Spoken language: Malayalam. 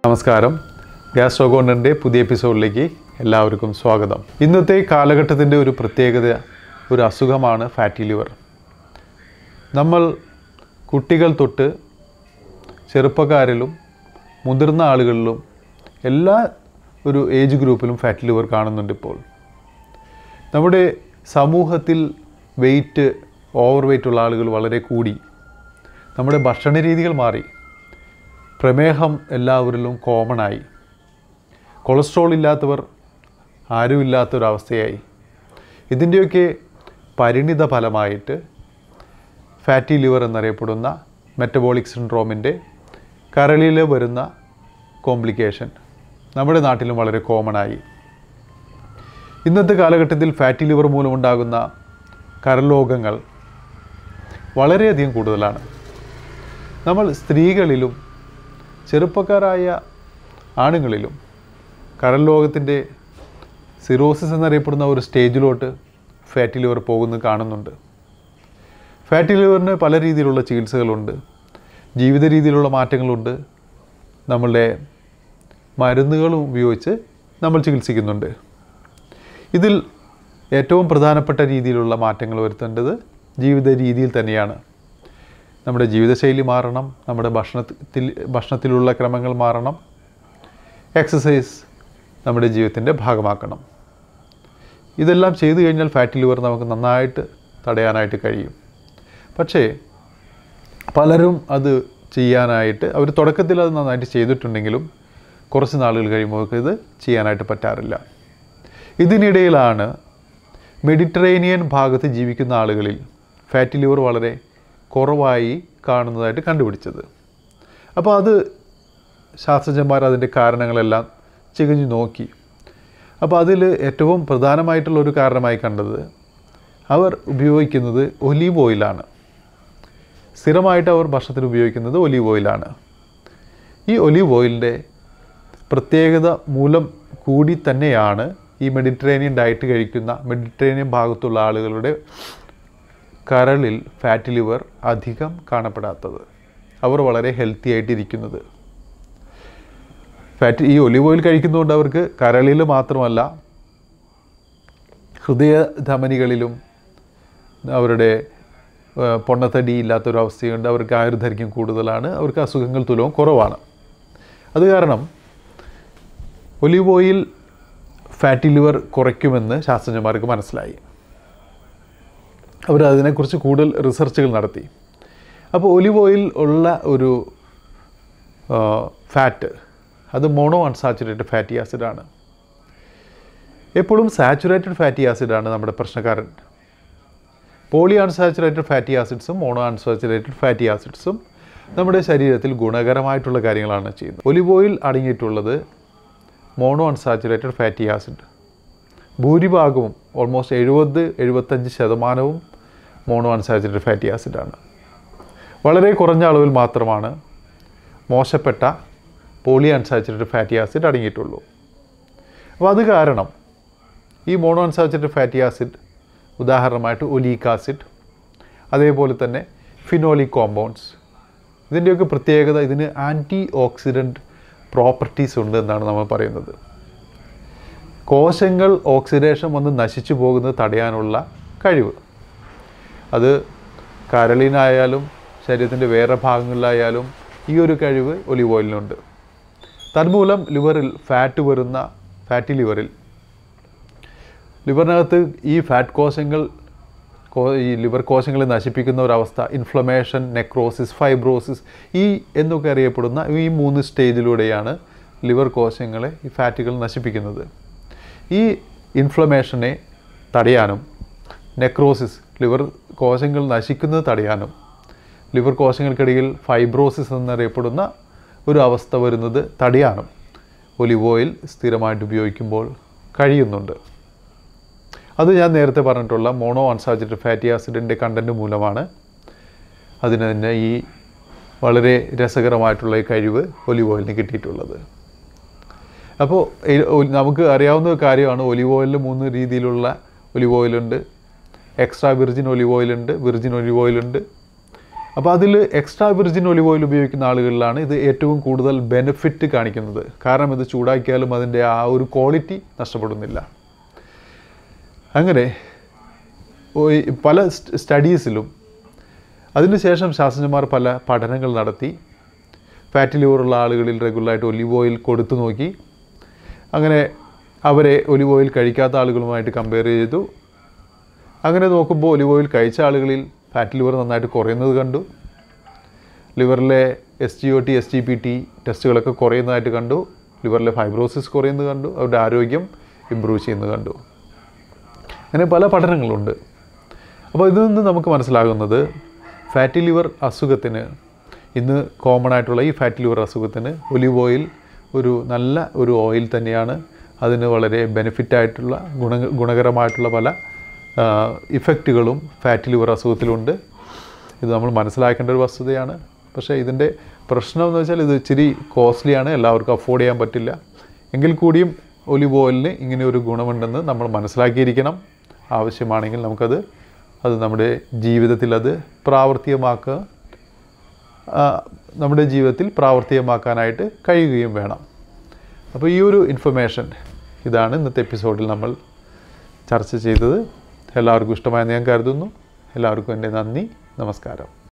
നമസ്കാരം ഗ്യാസ് ഷോഗോണിൻ്റെ പുതിയ എപ്പിസോഡിലേക്ക് എല്ലാവർക്കും സ്വാഗതം ഇന്നത്തെ കാലഘട്ടത്തിൻ്റെ ഒരു പ്രത്യേകത ഒരു അസുഖമാണ് ഫാറ്റി ലിവർ നമ്മൾ കുട്ടികൾ തൊട്ട് ചെറുപ്പക്കാരിലും മുതിർന്ന ആളുകളിലും എല്ലാ ഒരു ഏജ് ഗ്രൂപ്പിലും ഫാറ്റി ലിവർ കാണുന്നുണ്ട് ഇപ്പോൾ നമ്മുടെ സമൂഹത്തിൽ വെയിറ്റ് ഓവർ വെയിറ്റ് ഉള്ള ആളുകൾ വളരെ കൂടി നമ്മുടെ ഭക്ഷണ രീതികൾ മാറി പ്രമേഹം എല്ലാവരിലും കോമൺ ആയി കൊളസ്ട്രോൾ ഇല്ലാത്തവർ ആരുമില്ലാത്തൊരവസ്ഥയായി ഇതിൻ്റെയൊക്കെ പരിണിത ഫലമായിട്ട് ഫാറ്റി ലിവർ എന്നറിയപ്പെടുന്ന മെറ്റബോളിക് സിൻഡ്രോമിൻ്റെ കരളിൽ വരുന്ന കോംപ്ലിക്കേഷൻ നമ്മുടെ നാട്ടിലും വളരെ കോമൺ ആയി ഇന്നത്തെ കാലഘട്ടത്തിൽ ഫാറ്റി ലിവർ മൂലമുണ്ടാകുന്ന കരലോകങ്ങൾ വളരെയധികം കൂടുതലാണ് നമ്മൾ സ്ത്രീകളിലും ചെറുപ്പക്കാരായ ആണുങ്ങളിലും കരൾ ലോകത്തിൻ്റെ സിറോസിസ് എന്നറിയപ്പെടുന്ന ഒരു സ്റ്റേജിലോട്ട് ഫാറ്റി ലിവർ പോകുന്നത് കാണുന്നുണ്ട് ഫാറ്റി ലിവറിന് പല രീതിയിലുള്ള ചികിത്സകളുണ്ട് ജീവിത രീതിയിലുള്ള മാറ്റങ്ങളുണ്ട് നമ്മളുടെ മരുന്നുകളും ഉപയോഗിച്ച് നമ്മൾ ചികിത്സിക്കുന്നുണ്ട് ഇതിൽ ഏറ്റവും പ്രധാനപ്പെട്ട രീതിയിലുള്ള മാറ്റങ്ങൾ വരുത്തേണ്ടത് ജീവിത രീതിയിൽ തന്നെയാണ് നമ്മുടെ ജീവിതശൈലി മാറണം നമ്മുടെ ഭക്ഷണത്തിൽ ഭക്ഷണത്തിലുള്ള ക്രമങ്ങൾ മാറണം എക്സസൈസ് നമ്മുടെ ജീവിതത്തിൻ്റെ ഭാഗമാക്കണം ഇതെല്ലാം ചെയ്തു കഴിഞ്ഞാൽ ഫാറ്റി ലിവർ നമുക്ക് നന്നായിട്ട് തടയാനായിട്ട് കഴിയും പക്ഷേ പലരും അത് ചെയ്യാനായിട്ട് അവർ തുടക്കത്തിൽ അത് നന്നായിട്ട് ചെയ്തിട്ടുണ്ടെങ്കിലും കുറച്ച് നാളുകൾ കഴിയുമ്പോൾ ഇത് ചെയ്യാനായിട്ട് പറ്റാറില്ല ഇതിനിടയിലാണ് മെഡിറ്ററേനിയൻ ഭാഗത്ത് ജീവിക്കുന്ന ആളുകളിൽ ഫാറ്റി ലിവർ വളരെ കുറവായി കാണുന്നതായിട്ട് കണ്ടുപിടിച്ചത് അപ്പോൾ അത് ശാസ്ത്രജ്ഞന്മാർ അതിൻ്റെ കാരണങ്ങളെല്ലാം ചികഞ്ഞു നോക്കി അപ്പോൾ അതിൽ ഏറ്റവും പ്രധാനമായിട്ടുള്ള ഒരു കാരണമായി കണ്ടത് അവർ ഉപയോഗിക്കുന്നത് ഒലീവ് ഓയിലാണ് സ്ഥിരമായിട്ട് അവർ ഭക്ഷണത്തിൽ ഉപയോഗിക്കുന്നത് ഒലീവ് ഓയിലാണ് ഈ ഒലീവ് ഓയിലിൻ്റെ പ്രത്യേകത മൂലം കൂടി തന്നെയാണ് ഈ മെഡിറ്ററേനിയൻ ഡയറ്റ് കഴിക്കുന്ന മെഡിറ്ററേനിയൻ ഭാഗത്തുള്ള ആളുകളുടെ കരളിൽ ഫാറ്റ് ലിവർ അധികം കാണപ്പെടാത്തത് അവർ വളരെ ഹെൽത്തി ആയിട്ടിരിക്കുന്നത് ഫാറ്റ് ഈ ഒലിവ് ഓയിൽ കഴിക്കുന്നതുകൊണ്ട് അവർക്ക് കരളിൽ മാത്രമല്ല ഹൃദയ ധമനികളിലും അവരുടെ ഏഹ്, പൊണ്ണത്തടി ഇല്ലാത്തൊരവസ്ഥയുണ്ട് അവർക്ക് ആയുർദൈർഘ്യം കൂടുതലാണ് അവർക്ക് അസുഖങ്ങൾ തുലവും കുറവാണ് അത് കാരണം ഒലിവ് ഓയിൽ ഫാറ്റി ലിവർ കുറയ്ക്കുമെന്ന് ശാസ്ത്രജ്ഞന്മാർക്ക് മനസ്സിലായി അവർ അതിനെക്കുറിച്ച് കൂടുതൽ റിസർച്ചുകൾ നടത്തി അപ്പോൾ ഒലിവ് ഓയിൽ ഉള്ള ഒരു ഫാറ്റ് അത് മോണോ അൺസാച്ചുറേറ്റഡ് ഫാറ്റി ആസിഡാണ് എപ്പോഴും സാച്ചുറേറ്റഡ് ഫാറ്റി ആസിഡാണ് നമ്മുടെ പ്രശ്നക്കാരൻ പോളി അൺസാച്ചുറേറ്റഡ് ഫാറ്റി ആസിഡ്സും മോണോ അൺസാച്ചുറേറ്റഡ് ഫാറ്റി ആസിഡ്സും നമ്മുടെ ശരീരത്തിൽ ഗുണകരമായിട്ടുള്ള കാര്യങ്ങളാണ് ചെയ്യുന്നത് ഒലിവ് ഓയിൽ അടങ്ങിയിട്ടുള്ളത് മോണോ അൺസാച്ചുറേറ്റഡ് ഫാറ്റി ആസിഡ് ഭൂരിഭാഗവും ഓൾമോസ്റ്റ് എഴുപത് എഴുപത്തഞ്ച് ശതമാനവും മോണോ അൺസാച്ചുറേറ്റഡ് ഫാറ്റി ആസിഡാണ് വളരെ കുറഞ്ഞ അളവിൽ മാത്രമാണ് മോശപ്പെട്ട പോളി അൺസാച്ചുറേറ്റഡ് ഫാറ്റി ആസിഡ് അടങ്ങിയിട്ടുള്ളൂ അപ്പോൾ അത് കാരണം ഈ മോണോ അൺസാച്ചുറേറ്റഡ് ഫാറ്റി ആസിഡ് ഉദാഹരണമായിട്ട് ഒലീക് ആസിഡ് അതേപോലെ തന്നെ ഫിനോലിക് കോമ്പൗണ്ട്സ് ഇതിൻ്റെയൊക്കെ പ്രത്യേകത ഇതിന് ആൻറ്റി ഓക്സിഡൻറ്റ് പ്രോപ്പർട്ടീസ് ഉണ്ട് എന്നാണ് നമ്മൾ പറയുന്നത് കോശങ്ങൾ ഓക്സിഡേഷൻ വന്ന് നശിച്ചു പോകുന്നത് തടയാനുള്ള കഴിവ് അത് കരളിനായാലും ശരീരത്തിൻ്റെ വേറെ ഭാഗങ്ങളിലായാലും ഈ ഒരു കഴിവ് ഒലിവ് ഓയിലിനുണ്ട് തന്മൂലം ലിവറിൽ ഫാറ്റ് വരുന്ന ഫാറ്റി ലിവറിൽ ലിവറിനകത്ത് ഈ ഫാറ്റ് കോശങ്ങൾ കോ- ഈ ലിവർ കോശങ്ങളെ നശിപ്പിക്കുന്ന ഒരവസ്ഥ ഇൻഫ്ലമേഷൻ നെക്രോസിസ് ഫൈബ്രോസിസ് ഈ എന്നൊക്കെ അറിയപ്പെടുന്ന ഈ മൂന്ന് സ്റ്റേജിലൂടെയാണ് ലിവർ കോശങ്ങളെ ഈ ഫാറ്റുകൾ നശിപ്പിക്കുന്നത് ഈ ഇൻഫ്ലമേഷനെ തടയാനും നെക്രോസിസ് ലിവർ കോശങ്ങൾ നശിക്കുന്നത് തടയാനും ലിവർ കോശങ്ങൾക്കിടയിൽ ഫൈബ്രോസിസ് എന്നറിയപ്പെടുന്ന ഒരു അവസ്ഥ വരുന്നത് തടയാനും ഒലിവ് ഓയിൽ സ്ഥിരമായിട്ട് ഉപയോഗിക്കുമ്പോൾ കഴിയുന്നുണ്ട് അത് ഞാൻ നേരത്തെ പറഞ്ഞിട്ടുള്ള മോണോ അൺസാച്ചുറേറ്റഡ് ഫാറ്റി ആസിഡിൻ്റെ കണ്ടൻറ്റ് മൂലമാണ് അതിന് തന്നെ ഈ വളരെ രസകരമായിട്ടുള്ള ഈ കഴിവ് ഒലിവ് ഓയിലിന് കിട്ടിയിട്ടുള്ളത് അപ്പോൾ ഈ ഒ- നമുക്ക് അറിയാവുന്ന ഒരു കാര്യമാണ് ഒലിവ് ഓയിലിൽ മൂന്ന് രീതിയിലുള്ള ഒലിവ് ഓയിലുണ്ട് എക്സ്ട്രാ വിർജിൻ ഒലിവ് ഓയിലുണ്ട് വിർജിൻ ഒലിവ് ഓയിലുണ്ട് അപ്പോൾ അതിൽ എക്സ്ട്രാ വിർജിൻ ഒലിവ് ഓയിൽ ഉപയോഗിക്കുന്ന ആളുകളിലാണ് ഇത് ഏറ്റവും കൂടുതൽ ബെനിഫിറ്റ് കാണിക്കുന്നത് കാരണം ഇത് ചൂടാക്കിയാലും അതിൻ്റെ ആ ഒരു ക്വാളിറ്റി നഷ്ടപ്പെടുന്നില്ല അങ്ങനെ ഓ- പല സ്റ്റ് സ്റ്റഡീസിലും അതിനുശേഷം ശാസ്ത്രജ്ഞന്മാർ പല പഠനങ്ങൾ നടത്തി ഫാറ്റി ലിവറുള്ള ആളുകളിൽ റെഗുലറായിട്ട് ഒലിവ് ഓയിൽ കൊടുത്തു നോക്കി അങ്ങനെ അവരെ ഒലിവ് ഓയിൽ കഴിക്കാത്ത ആളുകളുമായിട്ട് കമ്പയർ ചെയ്തു അങ്ങനെ നോക്കുമ്പോൾ ഒലിവ് ഓയിൽ കഴിച്ച ആളുകളിൽ ഫാറ്റ് ലിവർ നന്നായിട്ട് കുറയുന്നത് കണ്ടു ലിവറിലെ S G O T S G P T ടെസ്റ്റുകളൊക്കെ കുറയുന്നതായിട്ട് കണ്ടു ലിവറിലെ ഫൈബ്രോസിസ് കുറയുന്നത് കണ്ടു അവരുടെ ആരോഗ്യം ഇമ്പ്രൂവ് ചെയ്യുന്നത് കണ്ടു അങ്ങനെ പല പഠനങ്ങളുണ്ട് അപ്പോൾ ഇതിൽ നിന്ന് നമുക്ക് മനസ്സിലാകുന്നത് ഫാറ്റി ലിവർ അസുഖത്തിന് ഇന്ന് കോമൺ ആയിട്ടുള്ള ഈ ഫാറ്റി ലിവർ അസുഖത്തിന് ഒലിവ് ഓയിൽ ഒരു നല്ല ഒരു ഓയിൽ തന്നെയാണ് അതിന് വളരെ ബെനിഫിറ്റ് ആയിട്ടുള്ള ഗുണ ഗുണകരമായിട്ടുള്ള പല ഇഫക്റ്റുകളും ഫാറ്റി ലിവർ അസുഖത്തിലുണ്ട് ഇത് നമ്മൾ മനസ്സിലാക്കേണ്ട ഒരു വസ്തുതയാണ് പക്ഷേ ഇതിൻ്റെ പ്രശ്നം എന്ന് വെച്ചാൽ ഇത് ഇച്ചിരി കോസ്റ്റ്ലിയാണ് എല്ലാവർക്കും അഫോർഡ് ചെയ്യാൻ പറ്റില്ല എങ്കിൽ കൂടിയും ഒലിവ് ഓയിലിന് ഇങ്ങനെ ഒരു ഗുണമുണ്ടെന്ന് നമ്മൾ മനസ്സിലാക്കിയിരിക്കണം ആവശ്യമാണെങ്കിൽ നമുക്കത് അത് നമ്മുടെ ജീവിതത്തിൽ അത് പ്രാവർത്തികമാക്കുക ആ, നമ്മുടെ ജീവിതത്തിൽ പ്രാവർത്തികമാക്കാനായിട്ട് കഴിയുകയും വേണം അപ്പോൾ ഈ ഒരു ഇൻഫർമേഷൻ ഇതാണ് ഇന്നത്തെ എപ്പിസോഡിൽ നമ്മൾ ചർച്ച ചെയ്തത് എല്ലാവർക്കും ഇഷ്ടമായെന്ന് ഞാൻ കരുതുന്നു എല്ലാവർക്കും എൻ്റെ നന്ദി നമസ്കാരം